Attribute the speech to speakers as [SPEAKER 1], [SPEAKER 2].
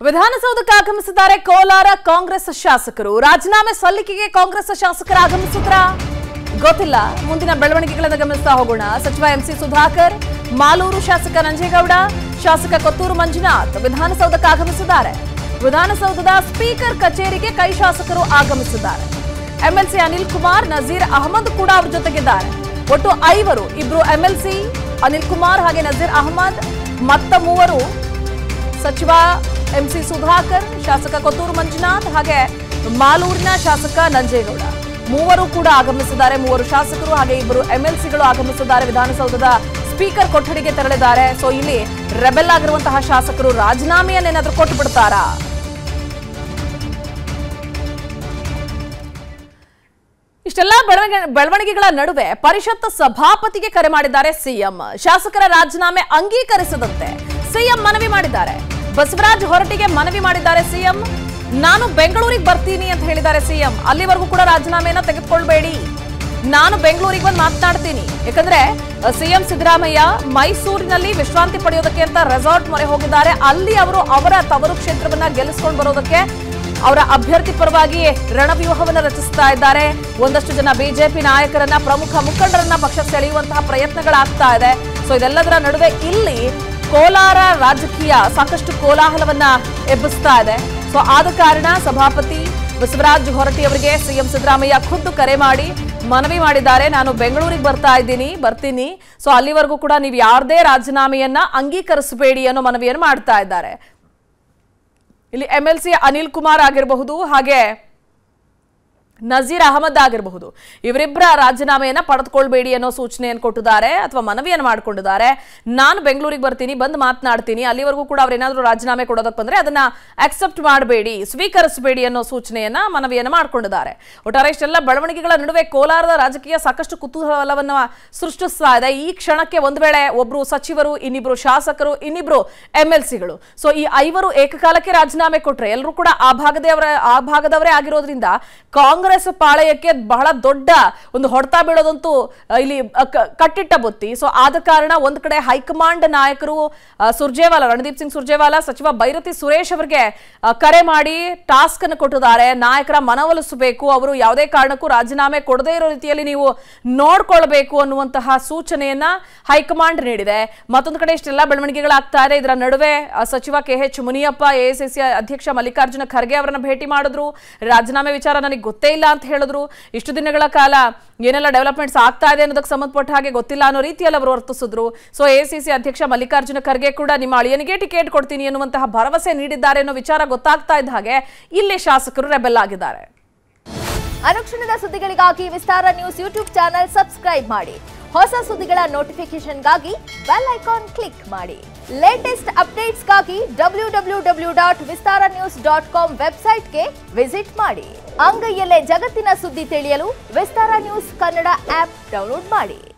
[SPEAKER 1] ವಿಧಾನಸೌಧಕ್ಕೆ ಆಗಮಿಸಿದ್ದಾರೆ ಕೋಲಾರ ಕಾಂಗ್ರೆಸ್ ಶಾಸಕರು ರಾಜೀನಾಮೆ ಸಲ್ಲಿಕೆಗೆ ಕಾಂಗ್ರೆಸ್ ಶಾಸಕರು ಆಗಮಿಸಿದ್ರ ಗೊತ್ತಿಲ್ಲ ಮುಂದಿನ ಬೆಳವಣಿಗೆಗಳನ್ನು ಗಮನಿಸ್ತಾ ಹೋಗೋಣ ಸಚಿವ ಎಂಸಿ ಸುಧಾಕರ್ ಮಾಲೂರು ಶಾಸಕ ನಂಜೇಗೌಡ ಶಾಸಕ ಕೊತ್ತೂರು ಮಂಜುನಾಥ್ ವಿಧಾನಸೌಧಕ್ಕೆ ಆಗಮಿಸಿದ್ದಾರೆ ವಿಧಾನಸೌಧದ ಸ್ಪೀಕರ್ ಕಚೇರಿಗೆ ಕೈ ಶಾಸಕರು ಆಗಮಿಸಿದ್ದಾರೆ ಎಂಎಲ್ಸಿ ಅನಿಲ್ ಕುಮಾರ್ ನಜೀರ್ ಅಹಮದ್ ಕೂಡ ಅವ್ರ ಜೊತೆಗಿದ್ದಾರೆ ಒಟ್ಟು ಐವರು ಇಬ್ರು ಎಂಎಲ್ಸಿ ಅನಿಲ್ ಕುಮಾರ್ ಹಾಗೆ ನಜೀರ್ ಅಹಮದ್ ಮತ್ತ ಮೂವರು ಸಚಿವ ಎಂಸಿ ಸುಧಾಕರ್ ಶಾಸಕ ಕೊತ್ತೂರು ಮಂಜುನಾಥ್ ಹಾಗೆ ಮಾಲೂರಿನ ಶಾಸಕ ನಂಜೇಗೌಡ ಮೂವರು ಕೂಡ ಆಗಮಿಸಿದ್ದಾರೆ ಮೂವರು ಶಾಸಕರು ಹಾಗೆ ಇಬ್ಬರು ಎಂಎಲ್ಸಿಗಳು ಆಗಮಿಸಿದ್ದಾರೆ ವಿಧಾನಸೌಧದ ಸ್ಪೀಕರ್ ಕೊಠಡಿಗೆ ತೆರಳಿದ್ದಾರೆ ಸೊ ಇಲ್ಲಿ ರೆಬೆಲ್ ಆಗಿರುವಂತಹ ಶಾಸಕರು ರಾಜೀನಾಮೆಯನ್ನೇನಾದ್ರೂ ಕೊಟ್ಟು ಬಿಡ್ತಾರಾ ಇಷ್ಟೆಲ್ಲ ಬೆಳವಣಿಗೆ ಬೆಳವಣಿಗೆಗಳ ನಡುವೆ ಪರಿಷತ್ ಸಭಾಪತಿಗೆ ಕರೆ ಮಾಡಿದ್ದಾರೆ ಸಿಎಂ ಶಾಸಕರ ರಾಜೀನಾಮೆ ಅಂಗೀಕರಿಸದಂತೆ ಸಿಎಂ ಮನವಿ ಮಾಡಿದ್ದಾರೆ ಬಸವರಾಜ್ ಹೊರಟಿಗೆ ಮನವಿ ಮಾಡಿದ್ದಾರೆ ಸಿಎಂ ನಾನು ಬೆಂಗಳೂರಿಗೆ ಬರ್ತೀನಿ ಅಂತ ಹೇಳಿದ್ದಾರೆ ಸಿಎಂ ಅಲ್ಲಿವರೆಗೂ ಕೂಡ ರಾಜೀನಾಮೆಯನ್ನ ತೆಗೆದುಕೊಳ್ಬೇಡಿ ನಾನು ಬೆಂಗಳೂರಿಗೆ ಬಂದು ಮಾತನಾಡ್ತೀನಿ ಯಾಕಂದ್ರೆ ಸಿಎಂ ಸಿದ್ದರಾಮಯ್ಯ ಮೈಸೂರಿನಲ್ಲಿ ವಿಶ್ರಾಂತಿ ಪಡೆಯೋದಕ್ಕೆ ಅಂತ ರೆಸಾರ್ಟ್ ಮೊರೆ ಹೋಗಿದ್ದಾರೆ ಅಲ್ಲಿ ಅವರು ಅವರ ತವರು ಕ್ಷೇತ್ರವನ್ನ ಗೆಲ್ಲಿಸ್ಕೊಂಡು ಬರೋದಕ್ಕೆ ಅವರ ಅಭ್ಯರ್ಥಿ ಪರವಾಗಿ ರಣವ್ಯೂಹವನ್ನು ರಚಿಸ್ತಾ ಇದ್ದಾರೆ ಒಂದಷ್ಟು ಜನ ಬಿಜೆಪಿ ನಾಯಕರನ್ನ ಪ್ರಮುಖ ಮುಖಂಡರನ್ನ ಪಕ್ಷ ಸೆಳೆಯುವಂತಹ ಪ್ರಯತ್ನಗಳಾಗ್ತಾ ಇದೆ ಸೊ ಇದೆಲ್ಲದರ ನಡುವೆ ಇಲ್ಲಿ ಕೋಲಾರ ರಾಜಕೀಯ ಸಾಕಷ್ಟು ಕೋಲಾಹಲವನ್ನ ಎಬ್ಬಿಸ್ತಾ ಇದೆ ಸೊ ಆದ ಕಾರಣ ಸಭಾಪತಿ ಬಸವರಾಜ್ ಹೊರಟಿ ಅವರಿಗೆ ಸಿಎಂ ಸಿದ್ದರಾಮಯ್ಯ ಖುದ್ದು ಕರೆ ಮಾಡಿ ಮನವಿ ಮಾಡಿದ್ದಾರೆ ನಾನು ಬೆಂಗಳೂರಿಗೆ ಬರ್ತಾ ಇದ್ದೀನಿ ಬರ್ತೀನಿ ಸೊ ಅಲ್ಲಿವರೆಗೂ ಕೂಡ ನೀವು ಯಾರದೇ ರಾಜೀನಾಮೆಯನ್ನ ಅಂಗೀಕರಿಸಬೇಡಿ ಅನ್ನೋ ಮನವಿಯನ್ನು ಮಾಡ್ತಾ ಇದ್ದಾರೆ ಇಲ್ಲಿ M L C Anil Kumar ಆಗಿರಬಹುದು ಹಾಗೆ ನಜೀರ್ ಅಹಮದ್ ಆಗಿರಬಹುದು ಇವರಿಬ್ಬರ ರಾಜೀನಾಮೆಯನ್ನ ಪಡೆದುಕೊಳ್ಬೇಡಿ ಅನ್ನೋ ಸೂಚನೆಯನ್ನು ಕೊಟ್ಟಿದ್ದಾರೆ ಅಥವಾ ಮನವಿಯನ್ನು ಮಾಡಿಕೊಂಡಿದ್ದಾರೆ ನಾನು ಬೆಂಗಳೂರಿಗೆ ಬರ್ತೀನಿ ಬಂದು ಮಾತನಾಡ್ತೀನಿ ಅಲ್ಲಿವರೆಗೂ ಕೂಡ ಅವ್ರೇನಾದ್ರೂ ರಾಜೀನಾಮೆ ಕೊಡೋದಕ್ಕೆ ಬಂದ್ರೆ ಅದನ್ನ ಅಕ್ಸೆಪ್ಟ್ ಮಾಡಬೇಡಿ ಸ್ವೀಕರಿಸಬೇಡಿ ಅನ್ನೋ ಸೂಚನೆಯನ್ನ ಮನವಿಯನ್ನು ಮಾಡಿಕೊಂಡಿದ್ದಾರೆ ಒಟ್ಟಾರೆ ಇಷ್ಟೆಲ್ಲ ಬೆಳವಣಿಗೆಗಳ ನಡುವೆ ಕೋಲಾರದ ರಾಜಕೀಯ ಸಾಕಷ್ಟು ಕುತೂಹಲವನ್ನ ಸೃಷ್ಟಿಸ್ತಾ ಇದೆ ಈ ಕ್ಷಣಕ್ಕೆ ಒಂದು ವೇಳೆ ಒಬ್ರು ಸಚಿವರು ಇನ್ನಿಬ್ರು ಶಾಸಕರು ಇನ್ನಿಬ್ರು ಎಂ ಎಲ್ ಸಿಗಳು ಸೊ ಈ ಐವರು ಏಕಕಾಲಕ್ಕೆ ರಾಜೀನಾಮೆ ಕೊಟ್ರೆ ಎಲ್ಲರೂ ಕೂಡ ಆ ಭಾಗದವರ ಆ ಭಾಗದವರೇ ಆಗಿರೋದ್ರಿಂದ ಕಾಂಗ್ರೆಸ್ ಪಾಳಯಕ್ಕೆ ಬಹಳ ದೊಡ್ಡ ಒಂದು ಹೊಡೆತ ಬೀಳೋದಂತೂ ಆ, ಇಲ್ಲಿ ಆ, ಕ- ಕಟ್ಟಿಟ್ಟ ಬುತ್ತಿ ಸೊ ಆದ ಕಾರಣ ಒಂದ್ ಕಡೆ ಹೈಕಮಾಂಡ್ ನಾಯಕರು ಆ, ಸುರ್ಜೇವಾಲಾ ರಣದೀಪ್ ಸಿಂಗ್ ಸುರ್ಜೇವಾಲಾ ಸಚಿವ ಬೈರತಿ ಸುರೇಶ್ ಅವರಿಗೆ ಆ, ಕರೆ ಮಾಡಿ ಟಾಸ್ಕ್ ಅನ್ನು ಕೊಟ್ಟಿದ್ದಾರೆ ನಾಯಕರ ಮನವೊಲಿಸಬೇಕು ಅವರು ಯಾವುದೇ ಕಾರಣಕ್ಕೂ ರಾಜೀನಾಮೆ ಕೊಡದೇ ಇರೋ ರೀತಿಯಲ್ಲಿ ನೀವು ನೋಡ್ಕೊಳ್ಬೇಕು ಅನ್ನುವಂತಹ ಸೂಚನೆಯನ್ನ ಹೈಕಮಾಂಡ್ ನೀಡಿದೆ ಮತ್ತೊಂದು ಕಡೆ ಇಷ್ಟೆಲ್ಲ ಬೆಳವಣಿಗೆಗಳಾಗ್ತಾ ಇದೆ ಇದರ ನಡುವೆ ಆ, ಸಚಿವ ಕೆ ಎಚ್ ಮುನಿಯಪ್ಪ ಎಐಸಿಸಿ ಅಧ್ಯಕ್ಷ ಮಲ್ಲಿಕಾರ್ಜುನ ಖರ್ಗೆ ಅವರನ್ನ ಭೇಟಿ ಮಾಡಿದ್ರು ರಾಜೀನಾಮೆ ವಿಚಾರ ನನಗೆ ಗೊತ್ತೇ ಇಲ್ಲ ಅಂತ ಹೇಳಿದ್ರು ಇಷ್ಟು ದಿನಗಳ ಕಾಲ ಏನೆಲ್ಲ ಡೆವಲಪ್ಮೆಂಟ್ಸ್ ಆಗ್ತಾ ಇದೆ ಅನ್ನೋದಕ್ಕೆ ಸಂಬಂಧಪಟ್ಟ ಹಾಗೆ ಗೊತ್ತಿಲ್ಲ ಅನ್ನೋ ರೀತಿಯಲ್ಲಿ ಅವರು ವರ್ತಿಸಿದ್ರು ಸೊ ಎಐಸಿಸಿ ಅಧ್ಯಕ್ಷ ಮಲ್ಲಿಕಾರ್ಜುನ ಖರ್ಗೆ ಕೂಡ ನಿಮ್ಮ ಅಳಿಯನಿಗೆ ಟಿಕೆಟ್ ಕೊಡ್ತೀನಿ ಎನ್ನುವಂತಹ ಭರವಸೆ ನೀಡಿದ್ದಾರೆ ಅನ್ನೋ ವಿಚಾರ ಗೊತ್ತಾಗ್ತಾ ಇದ್ದ ಹಾಗೆ ಇಲ್ಲಿ ಶಾಸಕರು ರೆಬೆಲ್ ಆಗಿದ್ದಾರೆ
[SPEAKER 2] ಅನುಕ್ಷಣದ ಸುದ್ದಿಗಳಿಗಾಗಿ Vistara news YouTube channel subscribe ಮಾಡಿ ಹೊಸ ಸುದ್ದಿಗಳ ನೋಟಿಫಿಕೇಶನ್ಗಾಗಿ ಬೆಲ್ ಐಕಾನ್ ಕ್ಲಿಕ್ ಮಾಡಿ ಲೇಟೆಸ್ಟ್ ಅಪ್ಡೇಟ್ಸ್ಗಾಗಿ W W W dot Vistara news dot com ವೆಬ್ಸೈಟ್ಗೆ ವಿಸಿಟ್ ಮಾಡಿ ಅಂಗೈಯಲ್ಲೇ ಜಗತ್ತಿನ ಸುದ್ದಿ ತಿಳಿಯಲು Vistara news Kannada app download ಮಾಡಿ